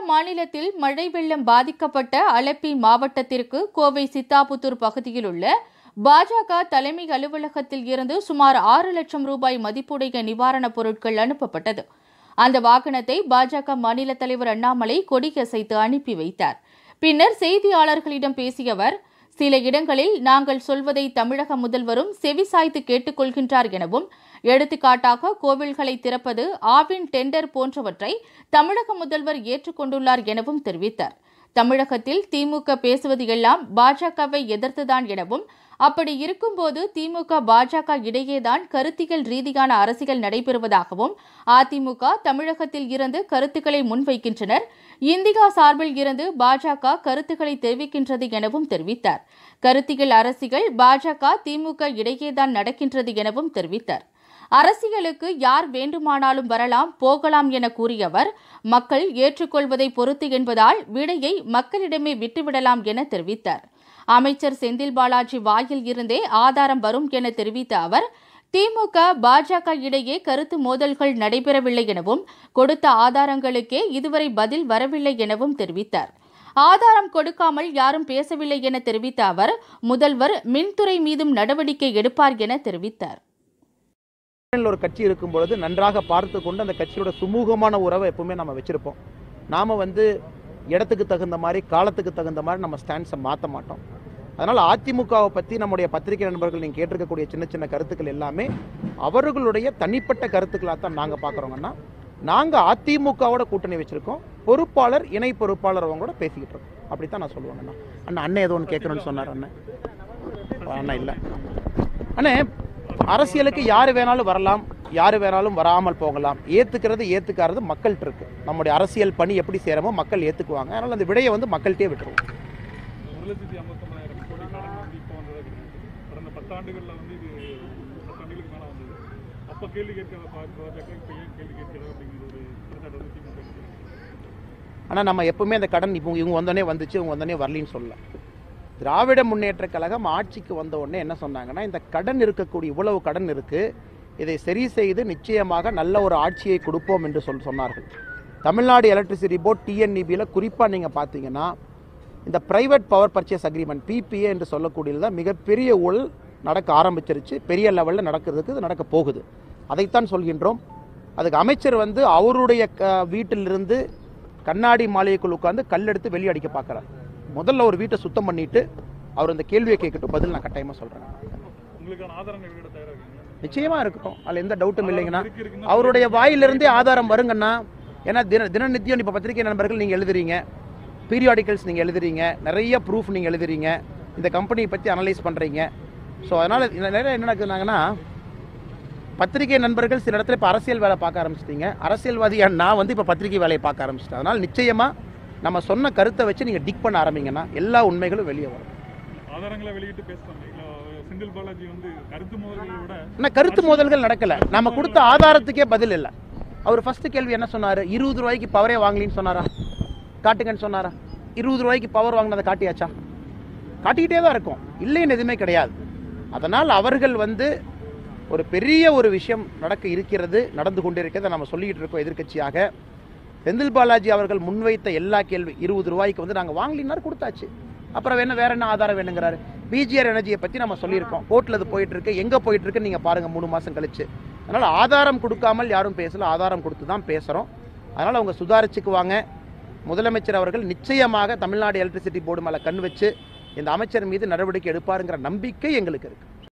மாநிலத்தில் மழை வெள்ளம் பாதிக்கப்பட்ட அலப்பி மாவட்டத்திற்கு கோவை சித்தாபுத்தூர் பகுதியில் உள்ள பாஜக தலைமை அலுவலகத்தில் இருந்து சுமார் ஆறு லட்சம் ரூபாய் மதிப்புடைய நிவாரணப் பொருட்கள் அனுப்பப்பட்டது அந்த வாகனத்தை பாஜக மாநில தலைவர் அண்ணாமலை கொடியசைத்து அனுப்பி வைத்தார் பின்னர் செய்தியாளர்களிடம் பேசிய அவர் சில இடங்களில் நாங்கள் சொல்வதை தமிழக முதல்வரும் செவிசாய்த்து கேட்டுக்கொள்கின்றார் எனவும் எடுத்துக்காட்டாக கோவில்களை திறப்பது ஆவின் டெண்டர் போன்றவற்றை தமிழக முதல்வர் ஏற்றுக்கொண்டுள்ளார் எனவும் தெரிவித்தார் தமிழகத்தில் திமுக பேசுவது எல்லாம் பாஜகவை எதிர்த்துதான் எனவும் அப்படி இருக்கும்போது திமுக பாஜக இடையேதான் கருத்தியல் ரீதியான அரசியல் நடைபெறுவதாகவும் அதிமுக தமிழகத்தில் இருந்து கருத்துக்களை முன்வைக்கின்றனர் இந்தியா சார்பில் இருந்து பாஜக கருத்துக்களை தெரிவிக்கின்றது எனவும் தெரிவித்தார் கருத்தியல் அரசியல் பாஜக திமுக இடையேதான் நடக்கின்றது எனவும் தெரிவித்தார் அரசியலுக்கு யார் வேண்டுமானாலும் வரலாம் போகலாம் என கூறிய அவர் மக்கள் ஏற்றுக்கொள்வதை பொறுத்து என்பதால் விடையை மக்களிடமே விட்டுவிடலாம் என தெரிவித்தார் அமைச்சர் செந்தில் பாலாஜி வாயில் இருந்தே ஆதாரம் வரும் என தெரிவித்த அவர் திமுக பாஜக இடையே கருத்து மோதல்கள் நடைபெறவில்லை எனவும் கொடுத்த ஆதாரங்களுக்கே இதுவரை பதில் வரவில்லை எனவும் தெரிவித்தார் ஆதாரம் கொடுக்காமல் யாரும் பேசவில்லை என தெரிவித்த அவர் முதல்வர் மின்துறை மீதும் நடவடிக்கை எடுப்பார் என தெரிவித்தார் ஒரு கட்சி இருக்கும் பொழுது நன்றாக பார்த்து கொண்டு அந்த கட்சியோட சுமூகமான உறவை எப்பவுமே நம்ம வச்சிருப்போம் நாம வந்து இடத்துக்கு தகுந்த மாதிரி காலத்துக்கு தகுந்த மாதிரி நம்ம ஸ்டாண்ட்ஸை மாற்ற மாட்டோம் அதனால் அதிமுகவை பற்றி நம்முடைய பத்திரிகை நண்பர்கள் நீங்கள் கேட்டிருக்கக்கூடிய சின்ன சின்ன கருத்துக்கள் எல்லாமே அவர்களுடைய தனிப்பட்ட கருத்துக்களாக தான் நாங்கள் பார்க்குறோங்கன்னா நாங்கள் அதிமுகவோட கூட்டணி வச்சுருக்கோம் பொறுப்பாளர் இணை பொறுப்பாளர் அவங்க கூட பேசிக்கிட்டு இருக்கோம் அப்படி தான் நான் சொல்லுவேங்கண்ணா அண்ணா அண்ணன் ஏதோ ஒன்று கேட்கணும்னு சொன்னார் அண்ணன் அண்ணா இல்லை அண்ணே அரசியலுக்கு யார் வேணாலும் வரலாம் யார் வேணாலும் வராமல் போகலாம் ஏத்துக்கிறது ஏத்துக்காரது மக்கள்கிட்ட இருக்கு நம்முடைய அரசியல் பணி எப்படி செய்யறமோ மக்கள் ஏத்துக்குவாங்க அதனால அந்த விடையை வந்து மக்கள்கிட்டே விட்டுருவோம் ஒரு லட்சத்தி ஐம்பத்தொம்பதாயிரம் கோடி கடன் வந்து இப்போ வந்ததா கிடையாது கடந்த பத்தாண்டுகளில் வந்து இது பத்தாண்டுகளுக்கு மேலே வந்தது அப்போ கேள்வி கேட்காத பா- பாஜக இப்போ ஏன் கேள்வி கேட்கிறது அப்படிங்கிற ஒரு குற்றச்சாட்டு வந்து திமுக இருக்கு. ஆனால் நம்ம எப்பவுமே அந்த கடன் இப்போ இவங்க வந்தோடனே வந்துச்சு இவங்க வந்தோடனே வரலின்னு சொல்லல திராவிட முன்னேற்ற கழகம் ஆட்சிக்கு வந்த உடனே என்ன சொன்னாங்கன்னா இந்த கடன் இருக்கக்கூடிய இவ்வளவு கடன் இருக்கு இதை சரி செய்து நிச்சயமாக நல்ல ஒரு ஆட்சியை கொடுப்போம் என்று சொல் சொன்னார்கள் தமிழ்நாடு எலக்ட்ரிசிட்டி போர்ட் டிஎன்இபியில் குறிப்பாக நீங்கள் பார்த்தீங்கன்னா இந்த private power purchase agreement PPA என்று சொல்லக்கூடியது தான் மிகப்பெரிய ஊழல் நடக்க ஆரம்பிச்சிருச்சு பெரிய லெவலில் நடக்கிறதுக்கு இது நடக்க போகுது அதைத்தான் சொல்கின்றோம் அதுக்கு அமைச்சர் வந்து அவருடைய க- வீட்டிலிருந்து கண்ணாடி மாளிகைக்குள் உட்கார்ந்து கல் எடுத்து வெளியே அடிக்க பார்க்குறார் முதல்ல ஒரு வீட்டை சுத்தம் பண்ணிட்டு அவர் அந்த கேள்வியை கேட்கட்டும் பதில் நான் கட்டாயமாக சொல்கிறேன் உங்களுக்கான ஆதாரங்கள் வெளியிட தயாராக இருக்கீங்களா நிச்சயமாக இருக்கட்டும் அதில் எந்த டவுட்டும் இல்லைங்கண்ணா இருக்கு, இருக்குன்னா அவருடைய வாயிலிருந்தே ஆதாரம் வருங்கண்ணா ஏன்னா தின தினநித்தியம் இப்போ பத்திரிகை நண்பர்கள் நீங்கள் எழுதுறீங்க பீரியாடிக்கல்ஸ் நீங்கள் எழுதுறீங்க நிறைய ப்ரூஃப் நீங்கள் எழுதுறீங்க இந்த கம்பெனியை பற்றி அனலைஸ் பண்ணுறீங்க ஸோ அதனால் நிறைய என்ன நடக்குதுனாங்கன்னா பத்திரிகை நண்பர்கள் சில இடத்துல இப்போ அரசியல் வேலை பார்க்க ஆரம்பிச்சிட்டீங்க அரசியல்வாதியா நான் வந்து இப்போ பத்திரிகை வேலையை பார்க்க ஆரம்பிச்சிட்டேன் அதனால் நிச்சயமாக நம்ம சொன்ன கருத்தை வச்சு நீங்கள் டிக் பண்ண ஆரம்பிங்கன்னா எல்லா உண்மைகளும் வெளியே வரும் ஆதாரங்களை வெளியிட்டு பேசுறாங்க இல்ல, செந்தில் பாலாஜி வந்து கருத்து மோதல்களை விட ஆனால் கருத்து மோதல்கள் நடக்கல நம்ம கொடுத்த ஆதாரத்துக்கே பதில் இல்லை அவர் ஃபர்ஸ்ட் கேள்வி என்ன சொன்னாரு இருபது ரூபாய்க்கு பவரே வாங்கலின்னு சொன்னாரா காட்டுங்கன்னு சொன்னாரா இருபது ரூபாய்க்கு பவர் வாங்கினதை காட்டியாச்சா காட்டிக்கிட்டே தான் இருக்கும் இல்லைன்னு எதுவுமே கிடையாது அதனால் அவர்கள் வந்து ஒரு பெரிய ஒரு விஷயம் நடக்க இருக்கிறது நடந்து கொண்டிருக்கிறத நம்ம சொல்லிக்கிட்டு இருக்கோம் எதிர்க்கட்சியாக செந்தில் பாலாஜி அவர்கள் முன்வைத்த எல்லா கேள்வி இருபது ரூபாய்க்கு வந்து நாங்கள் வாங்கலினார் கொடுத்தாச்சு அப்புறம் என்ன வேற என்ன ஆதாரம் வேணுங்கிறாரு பிஜிஆர் எனர்ஜியை பற்றி நம்ம சொல்லியிருக்கோம் கோர்ட்டில் அது போயிட்டு இருக்கு எங்கே போயிட்டு இருக்குன்னு நீங்கள் பாருங்க மூணு மாதம் கழிச்சு அதனால் ஆதாரம் கொடுக்காமல் யாரும் பேசல ஆதாரம் கொடுத்து தான் பேசுகிறோம் அதனால் அவங்க சுதாரிச்சுக்குவாங்க முதலமைச்சர் அவர்கள் நிச்சயமாக தமிழ்நாடு எலக்ட்ரிசிட்டி போர்டு மேலே கண் வச்சு இந்த அமைச்சர் மீது நடவடிக்கை எடுப்பாருங்கிற நம்பிக்கை எங்களுக்கு இருக்கு